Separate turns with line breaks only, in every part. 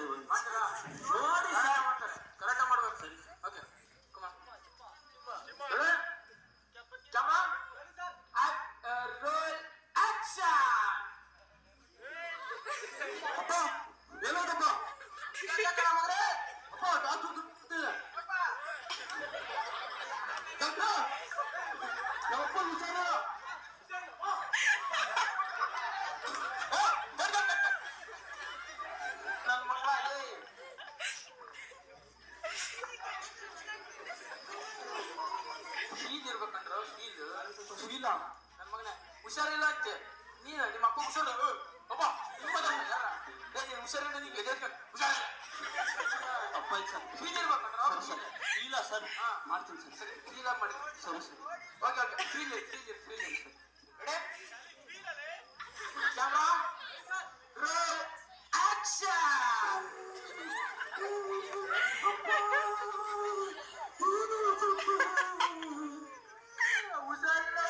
ಸರಿ ಒಂದು
ಮಾಡ್ತೀರಾ
ನೋಡಿ
ಕರೆಕ್ಟ್
ಸರ್
ಮಾಡ್ತಾರೆ ಕರೆಕ್ಟ್ ಮಾಡ್ಬೇಕು ಸರಿ ಓಕೆ ಕ್ಯಾಮ್ರಾ ರೋಲ್ ಆಕ್ಷನ್
ಅಪ್ಪ ಎಲ್ಲೋದಪ್ಪ
ಮಗರೇ
ಅಪ್ಪ ಡಾಕ್ಟರ್ ಗೊತ್ತಿಲ್ಲ ಡಾಕ್ಟರ್ ನಮ್ಮಪ್ಪ ವಿಚಾರ
ನನ್ನ ಮಕ್ಕಳ ಫೀಲ್ ಇರ್ಬೇಕಂದ್ರ ಫೀಲ್
ಶೀಲ
ನನ್ನ ಮಗನೇ ಹುಷಾರಿಲ್ಲ ಅಂತೆ ನೀನು ನಿಮ್ಮ ಅಪ್ಪ ಹುಷಾರು ಅಪ್ಪ ನಿಮ್ಮ ಯಾರ ಏ ನೀನು ಹುಷಾರಿಲ್ಲ ನೀನು ಎದೆ ಹುಷಾರಿಲ್ಲ
ಅಪ್ಪ ಆಯ್ತು ಸರ್
ಫೀಲ್ ಇರ್ಬೇಕಂದ್ರ
ಸರಿ ಸರ್ ಶೀಲ ಸರ್
ಹಾ.
ಮಾಡ್ತೀನಿ ಸರ್
ಸರಿ ಫೀಲ್ ಆಗಿ ಮಾಡಿ
ಸರಿ ಸರಿ
okay okay feel feel feel ready camera roll action ಹುಷಾರಿಲ್ಲ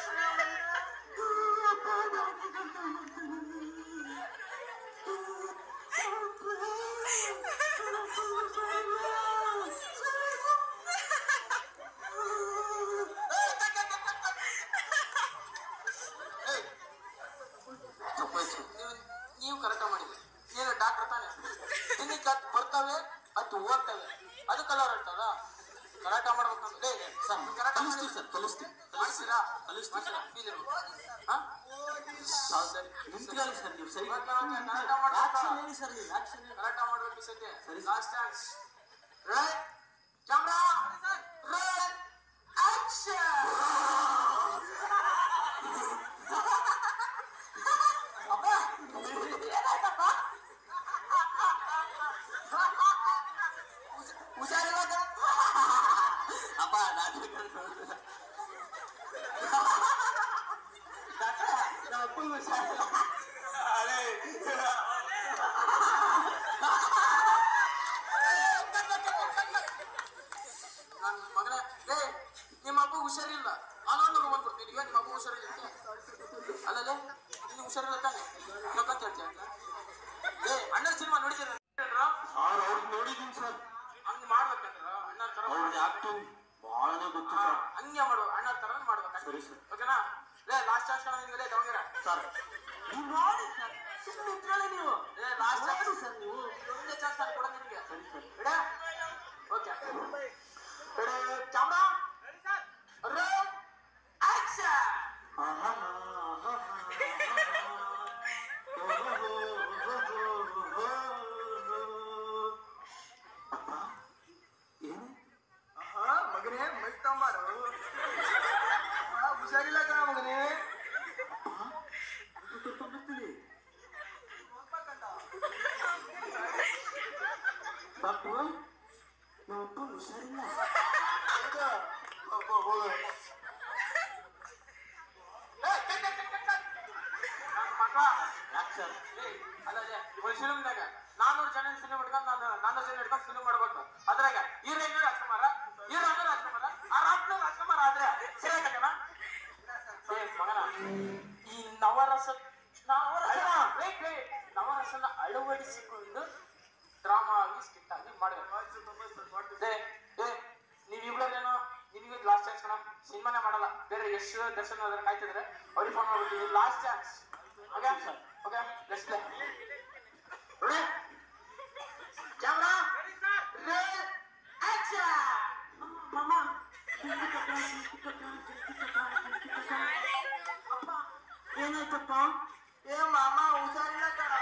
ಏಯ್
ಅಪ್ಪ ಆಯ್ತು ಸರ್
ನೀವು ನೀವು ಕರೆಕ್ಟ್ ಮಾಡಿದ್ರಿ ಏನು ಡಾಕ್ಟರ್ ತಾನೆ ನಿನಗೆ ಅದು ಬರ್ತವೆ ಅದು ಹೋಗ್ತವೆ ಅದು ಕಲರ್ ಇರ್ತದ ಕರೆಕ್ಟ್ ಮಾಡ್ಬೇಕಂದ್ರೆ
ಸರ್
ಕರೆಕ್ಟ್
ಕಲಿಸ್ತೀವಿ ಸರ್ ಕಲಿಸ್ತೀವಿ
ಮಾಡಿಸ್ತೀರಾ
ಕಲಿಸ್ತೀವಿ ಸರ್
ಫೀಲ್ ಇರ್ಬೇಕು ಹಾ ಸರಿ
ನಿಂತ್ಕೊಳ್ಳಿ ಸರ್ ನೀವು ಸರಿ
ಓಕೆ, ಓಕೆ, ಕರೆಕ್ಟ್ ಮಾಡ್ಬೇಕು.
ಆಕ್ಷನ್ ಹೇಳಿ ಸರ್ ನೀವು ಆಕ್ಷನ್ ಹೇಳಿ
ಕರೆಕ್ಟ್ ಮಾಡ್ಬೇಕು ಈ ಸತಿ
ಸರಿ.
Last chance right camera roll action ಅಪ್ಪ ಏನಾಯ್ತಪ್ಪ ಹುಷ- ಹುಷಾರಿಲ್ಲ ಕಣೋ.
ಅಪ್ಪ ಡಾಕ್ಟರ್
ಡಾಕ್ಟ್ರೇ, ನಮ್ಮ ಅಪ್ಪಂಗೆ ಹುಷಾರಿಲ್ಲ. ನನ್ನ ಮಗನೇ ಲೇ ನಿಮ್ಮ ಅಪ್ಪ ಹುಷಾರಿಲ್ಲ ನಾನು ಬಂದ್ಬಿಡ್ತೀನಿ ಈಗ ನಿಮ್ಮ ಅಪ್ಪ ಹುಷಾರಿಲ್ಲ ಅಲ್ಲಲ್ಲೇ ನಿನ್ನ ಹುಷಾರಿಲ್ಲ ತಾನೆ ನಕ್ಕಂತ ಹೇಳ್ತೀಯ ಏ ಅಣ್ಣ ಸಿನಿಮಾ ನೋಡಿದ್ದೀರ
ಸರ್ ಅವ್ರಿಗೆ ನೋಡಿದ್ದೀನಿ ಸರ್
ಹಂಗ್ ಮಾಡ್ಬೇಕಂದ್ರ ಅಣ್ಣ ತರ
ಅವ್ರಿಗೆ ಆಕ್ಟಿಂಗ್ ಬಹಳನೇ ಗೊತ್ತು ಸರ್
ಹಂಗೆ ಮಾಡು ಅಣ್ಣ ತರ ಮಾಡ್ಬೇಕು
ಸರಿ ಸರ್
ಓಕೆನಾ ಲೇ ಲಾಸ್ಟ್ ಚಾನ್ಸ್ ನಿಮ್ಗೆ ದಾವಣಗೆರೆ
ಸರ್ ನೀವು ನೋಡಿ ಸರ್ ಸುಮ್ಮನೆ ನಿಂತ್ಕೊಳ್ಳಿ ನೀವು
ಏ ಲಾಸ್ಟ್
ನೋಡಿ
ಚಾನ್ಸ್
ಸರ್ ನೀವು
ಒಂದೇ ಚಾನ್ಸ್ ನಾನು ಕೊಡ ನಿನಗೆ
ಸರಿ sir
ready okay ready camera roll action
ಆಹಾ, ಆಹಾ, ಅಪ್ಪ ಏನು
ಮಗನೇ ಮೈ ತಂಬಾರು ಹುಷಾರಿಲ್ಲ ಕಣ ಮಗನೇ
ಬರ್ತೀನಿ ಡಾಕ್ಟ್ರು ನಮ್ಮಪ್ಪ ಹುಷಾರಿಲ್ಲ
ಮಗ
ಯಾಕೆ ಸರ್
ಏಯ್, ಅಲ್ಲದೆ ಒಂದು ಫಿಲ್ಮ್ನಾಗ ನಾನೂರು ಜನ ಫಿಲ್ಮ್ ಹಿಡ್ಕೊಂಡು ನಾನು ನಾನ್ನೂರು ಜನ ಹಿಡ್ಕೊಂಡು ಫಿಲ್ಮ್ ಮಾಡ್ಬೇಕು ಅದ್ರಾಗ ಹೀರೋಯಿನ್ ರಾಜ್ಕುಮಾರ ಹೀರೋ ಅಂದ್ರೆ ರಾಜ್ಕುಮಾರ ಆ ರಾಜ್ನ ರಾಜ್ಕುಮಾರ ಆದ್ರೆ ಸರಿಯಾಗಣ ಏ ಮಗನ ಈ ನವರಸ ನವರಸ wait, wait. ನವರಸನ ಅಳವಡಿಸಿಕೊಂಡು ಡ್ರಾಮಾ ಆಗಿ ಸ್ಕಿಟ್ ಆಗಿ ಮಾಡಬೇಕು ಏ ಏ ನೀವಿಬ್ಳೇನೋ ನಿಮಗೆ ಲಾಸ್ಟ್ ಚಾನ್ಸ್ ಕಣ ಸಿನಿಮಾನೇ ಮಾಡಲ್ಲ ಬೇರೆ ಎಷ್ಟು ದರ್ಶನ ಅದ್ರ ಕಾಯ್ತಿದ್ರೆ ಅವ್ರಿಗೆ ಫೋನ್ ಮಾಡ್ಬಿಟ್ಟು last chance okay okay let's play ready camera roll action
ಮಾಮ ಏನಾಯ್ತಪ್ಪ
ಏ ಮಾಮ ಹುಷಾರಿಲ್ಲ ಕಣ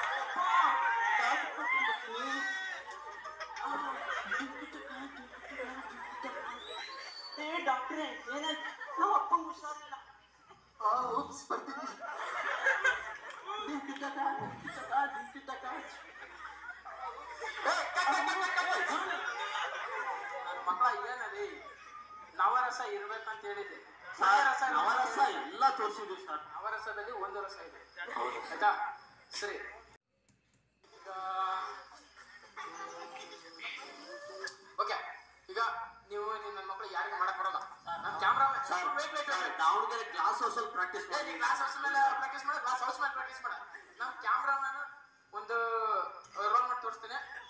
ಏ ಡಾಕ್ಟ್ರೇ ಏನಾಯ್ತು ನಮ್ಮ ಅಪ್ಪಂಗೆ ಹುಷಾರಿಲ್ಲ
ಆ ಉಪ್ಸ್ ಬರ್ತೀನಿ
ದಿಂಕಿ ಟಕ ದಿಂಕಿ ಟಕ ದಿಂಕಿ ಟಕ
ಏ cut cut cut cut cut ನನ್ನ ಮಕ್ಕಳ ಏನಲ್ಲಿ ನವರಸ ಇರ್ಬೇಕಂತ ಹೇಳಿದೆ ನವರಸ
ನವರಸ ಎಲ್ಲ ತೋರಿಸಿದ್ವಿ ಸರ್
ನವರಸದಲ್ಲಿ ಒಂದು ರಸ ಇದೆ
ಹೌದು
ಆಯ್ತಾ ಸರಿ ಈಗ ಓಕೆ ಈಗ ನೀವು ನಿಮ್ಮ ಮಕ್ಕಳು ಯಾರಿಗೆ ಮಾಡಕ್ ಬರೋಲ್ಲ ನಮ್ಮ camera
sir
wait wait
sir, Davanagere glass ಹೌಸಲ್ಲಿ ಪ್ರಾಕ್ಟೀಸ್
ಏ ನೀ ಗ್ಲಾಸ್ ಹೌಸ್ ಮೇಲೆ ಪ್ರಾಕ್ಟೀಸ್ ಮಾಡ ಗ್ಲಾಸ್ ಹೌಸ್ ಮೇಲೆ ಪ್ರಾಕ್ಟೀಸ್ ಮಾಡ ನಮ್ಮ ಕ್ಯಾಮ್ರಾಮನ್ ಒಂದು ರೋಲ್ ಮಾಡಿ ತೋರಿಸ್ತೇನೆ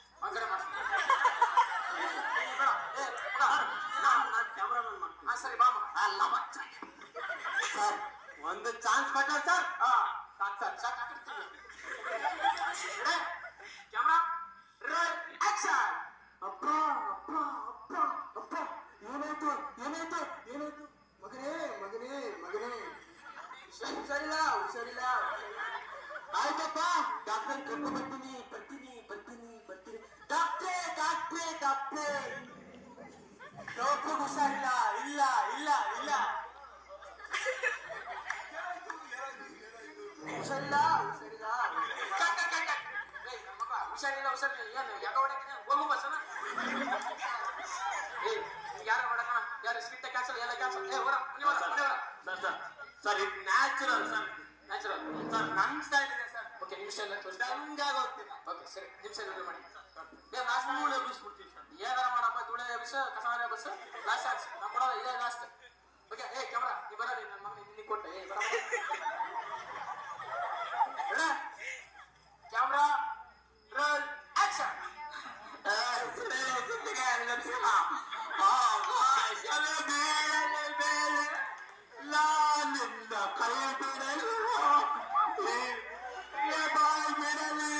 ಡಾಕ್ಟರ್ ಕರ್ಕೊಂಡು ಬರ್ತೀನಿ ಬರ್ತೀನಿ ಬರ್ತೀನಿ ಬರ್ತೀನಿ ಡಾಕ್ಟ್ರೇ ಡಾಕ್ಟ್ರೇ ಡಾಕ್ಟ್ರೇ ಡಾಕ್ಟರ್ ಹುಷಾರಿಲ್ಲ ಇಲ್ಲ ಇಲ್ಲ ಇಲ್ಲ ಹುಷಾರಿಲ್ಲ ಹುಷಾರಿಲ್ಲ
ಕಟ್, ಕಟ್, ಕಟ್, ಕಟ್. ಏಯ್, ನನ್ ಮಗ, ಹುಷಾರಿಲ್ಲ ಹುಷಾರಿಲ್ಲ ಏನು ಯಾಕ ಹೊಡಕಿನ ಹೋಗು ಬಸ್ಸನ ಏಯ್ ಯಾರು ಹೊಡಕಣ ಯಾರು ಸ್ಕಿಟ್ ಕ್ಯಾನ್ಸಲ್ ಎಲ್ಲ ಕ್ಯಾನ್ಸಲ್ ಏ ಹೊರ ಮನೆ ಹೊರ ಮನೆ ಹೊರ
ಸರ್ ಸರ್ ಸರ್ ಇದು ನ್ಯಾಚುರಲ್ ಸರ್
ನ್ಯಾಚುರಲ್
ಸರ್ ನನ್ನ ಸ್ಟೈಲ್ ಇದೆ ಸರ್
ಓಕೆ ನಿಮಿಷ ಎಲ್ಲ ತೋರಿಸ್ತಾ
ಹಂಗಾಗಿ ಹೋಗ್ತೀನಿ
ಓಕೆ ಸರಿ ನಿಮಿಷ ಎಲ್ಲ ಮಾಡಿ ಏ ಲಾಸ್ಟ್
ಧೂಳು ಎಬ್ಬಿಸ್ಬಿಡ್ತೀನಿ ಸರ್
ಏನಾರ ಮಾಡಪ್ಪ ಧೂಳೆ ಎಬ್ಬಿಸ ಕಸ ಎಬ್ಬಿಸ ಲಾಸ್ಟ್ ಚಾನ್ಸ್ ನಾ ಕೊಡೋದು ಇದೇ ಲಾಸ್ಟ್ ಓಕೆ ಏ ಕ್ಯಾಮ್ರಾ ನೀ ಬರೋದಿ ನನ್ನ ಮಗನಿಗೆ ನಿನಗೆ ಕೊಟ್ಟೆ ಏ ಬರ ಕ್ಯಾಮ್ರಾ ರೋಲ್ ಆಕ್ಷನ್
ನಿನ್ನ ಕೈ ಬಿಡಲು ಬಾಯಿ ಬಿಡಲಿ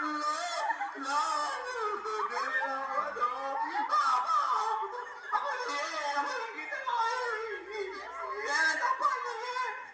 ನಾನು ಬಿಡುವುದು. ಏನಪ್ಪ ಇದು?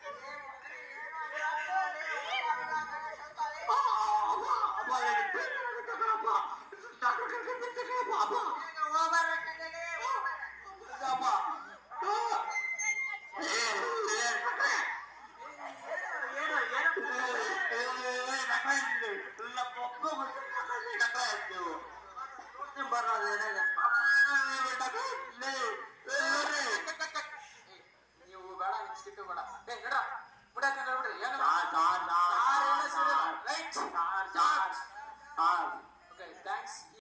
ನೀವು ಬೇಡ ನಿಮ್ ಸ್ಕಿಟ್ ಬೇಡ ಏ ನಡ್ರ ಬಿಡಕ್ಕೆ ಬಿಡ್ರಿ ಏನು
sir sir sir
right
sir sir sir
okay thanks